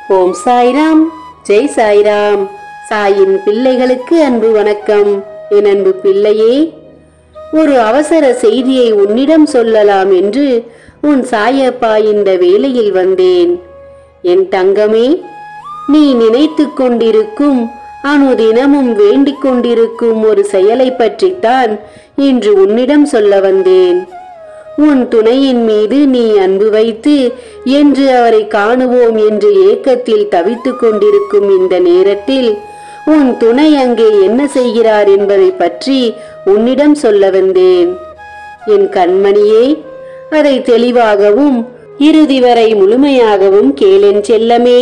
ஓம் சாய்ராம் ஜெய் சாய்ராம் சாயின் பிள்ளைகளுக்கு அன்பு வணக்கம் என் அன்பு பிள்ளையே ஒரு அவசர செய்தியை உன்னிடம் சொல்லலாம் என்று உன் சாயப்பா இந்த வேளையில் வந்தேன் என் தங்கமே நீ நினைத்துக் கொண்டிருக்கும் அனுதினமும் வேண்டிக் கொண்டிருக்கும் ஒரு செயலை பற்றித்தான் இன்று உன்னிடம் சொல்ல வந்தேன் உன் துணையின் மீது நீ அன்பு வைத்து என்று அவரை காணுவோம் என்று ஏக்கத்தில் தவித்துக் கொண்டிருக்கும் இந்த நேரத்தில் உன் துணை அங்கே என்ன செய்கிறார் என்பதை பற்றி உன்னிடம் சொல்ல வந்தேன் என் கண்மணியே அதை தெளிவாகவும் இறுதி வரை முழுமையாகவும் கேளென் செல்லமே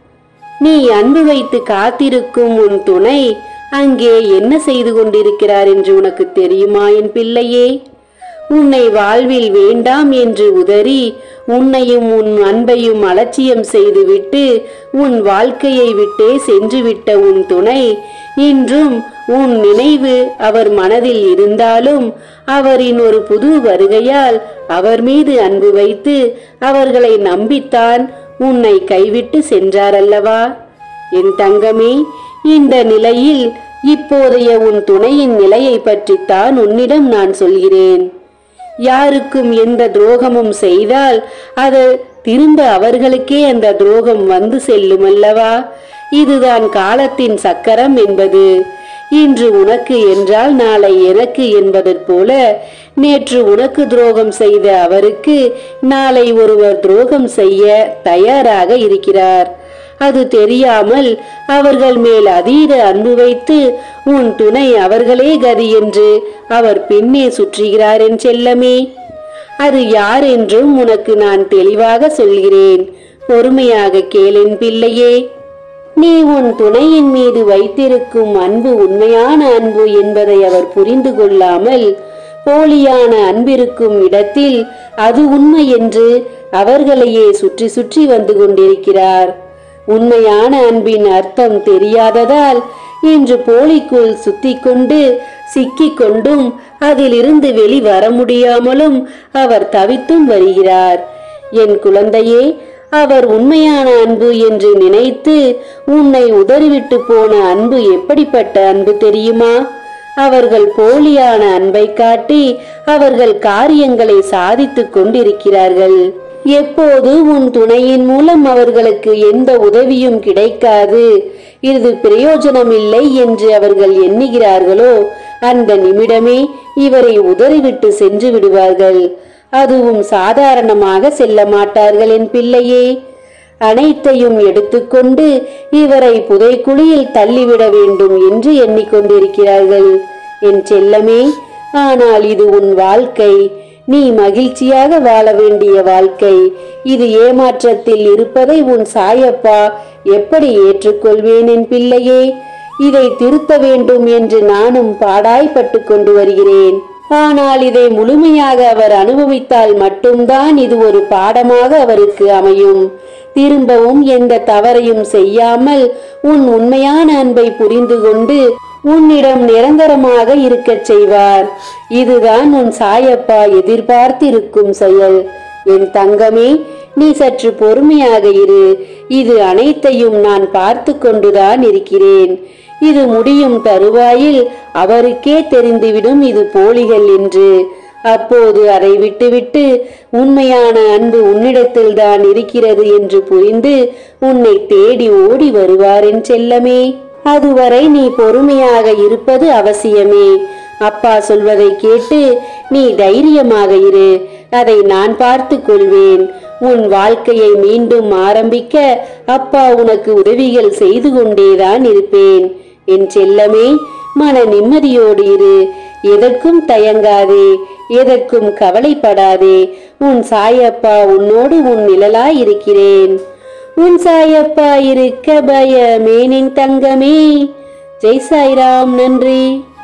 நீ அன்பு வைத்து காத்திருக்கும் உன் துணை அங்கே என்ன செய்து கொண்டிருக்கிறார் என்று உனக்கு தெரியுமா என் பிள்ளையே உன்னை வாழ்வில் வேண்டாம் என்று உதறி உன்னையும் உன் அன்பையும் அலட்சியம் செய்துவிட்டு உன் வாழ்க்கையை விட்டே சென்றுவிட்ட உன் துணை இன்றும் உன் நினைவு அவர் மனதில் இருந்தாலும் அவரின் ஒரு புது வருகையால் அவர் மீது அன்பு வைத்து அவர்களை நம்பித்தான் உன்னை கைவிட்டு சென்றாரல்லவா என் தங்கமே இந்த நிலையில் இப்போதைய உன் துணையின் நிலையை பற்றித்தான் உன்னிடம் நான் சொல்கிறேன் யாருக்கும் எந்த துரோகமும் செய்தால் அது திரும்ப அவர்களுக்கே அந்த துரோகம் வந்து செல்லும் அல்லவா இதுதான் காலத்தின் சக்கரம் என்பது இன்று உனக்கு என்றால் நாளை எனக்கு என்பதைப் போல நேற்று உனக்கு துரோகம் செய்த அவருக்கு நாளை ஒருவர் துரோகம் செய்ய தயாராக இருக்கிறார் அது தெரியாமல் அவர்கள் மேல் அதீத அன்பு வைத்து உன் துணை அவர்களே கதி என்று அவர் பின்னே சுற்றுகிறார் என் செல்லமே அது யார் என்றும் உனக்கு நான் தெளிவாக சொல்கிறேன் பொறுமையாக கேளென் பிள்ளையே நீ உன் துணையின் மீது வைத்திருக்கும் அன்பு உண்மையான அன்பு என்பதை அவர் புரிந்து கொள்ளாமல் போலியான அன்பிருக்கும் இடத்தில் அது உண்மை என்று அவர்களையே சுற்றி சுற்றி வந்து கொண்டிருக்கிறார் உண்மையான அன்பின் அர்த்தம் தெரியாததால் இன்று போலிக்குள் சுத்திக் கொண்டு சிக்கிக் கொண்டும் அதிலிருந்து வெளிவர முடியாமலும் அவர் தவித்தும் வருகிறார் என் குழந்தையே அவர் உண்மையான அன்பு என்று நினைத்து உன்னை உதறிவிட்டு போன அன்பு எப்படிப்பட்ட அன்பு தெரியுமா அவர்கள் போலியான அன்பை காட்டி அவர்கள் காரியங்களை சாதித்துக் கொண்டிருக்கிறார்கள் எப்போது உன் துணையின் மூலம் அவர்களுக்கு எந்த உதவியும் கிடைக்காது இது பிரயோஜனம் இல்லை என்று அவர்கள் எண்ணுகிறார்களோ அந்த நிமிடமே இவரை உதறிவிட்டு சென்று விடுவார்கள் அதுவும் சாதாரணமாக செல்ல மாட்டார்கள் என் பிள்ளையே அனைத்தையும் எடுத்துக்கொண்டு இவரை புதைக்குழியில் தள்ளிவிட வேண்டும் என்று எண்ணிக்கொண்டிருக்கிறார்கள் என் செல்லமே ஆனால் இது உன் வாழ்க்கை நீ மகிழ்ச்சியாக வாழ வேண்டிய வாழ்க்கை இது ஏமாற்றத்தில் இருப்பதை உன் சாயப்பா எப்படி ஏற்றுக்கொள்வேன் என் பிள்ளையே இதை திருத்த வேண்டும் என்று நானும் பாடாய்பட்டு கொண்டு வருகிறேன் ஆனால் இதை முழுமையாக அவர் அனுபவித்தால் மட்டும்தான் இது ஒரு பாடமாக அவருக்கு அமையும் திரும்பவும் எந்த தவறையும் செய்யாமல் உன் உண்மையான அன்பை புரிந்து கொண்டு உன்னிடம் நிரந்தரமாக இருக்கச் செய்வார் இதுதான் உன் சாயப்பா எதிர்பார்த்திருக்கும் செயல் என் தங்கமே நீ சற்று பொறுமையாக இரு இது அனைத்தையும் நான் பார்த்து கொண்டுதான் இருக்கிறேன் இது முடியும் தருவாயில் அவருக்கே தெரிந்துவிடும் இது போலிகள் என்று அப்போது அதை விட்டுவிட்டு உண்மையான அன்பு உன்னிடத்தில் தான் இருக்கிறது என்று புரிந்து உன்னை தேடி ஓடி வருவார் என் செல்லமே அதுவரை நீ பொறுமையாக இருப்பது அவசியமே அப்பா சொல்வதை கேட்டு நீ தைரியமாக இரு அதை நான் பார்த்து கொள்வேன் உன் வாழ்க்கையை மீண்டும் ஆரம்பிக்க அப்பா உனக்கு உதவிகள் செய்து கொண்டேதான் இருப்பேன் என் செல்லமே மன நிம்மதியோடு இரு எதற்கும் தயங்காதே எதற்கும் கவலைப்படாதே உன் சாயப்பா உன்னோடு உன் நிழலாய் இருக்கிறேன் உன் சாயப்பா இருக்க பயமேனின் தங்கமே ஜெய் சாய்ராம் நன்றி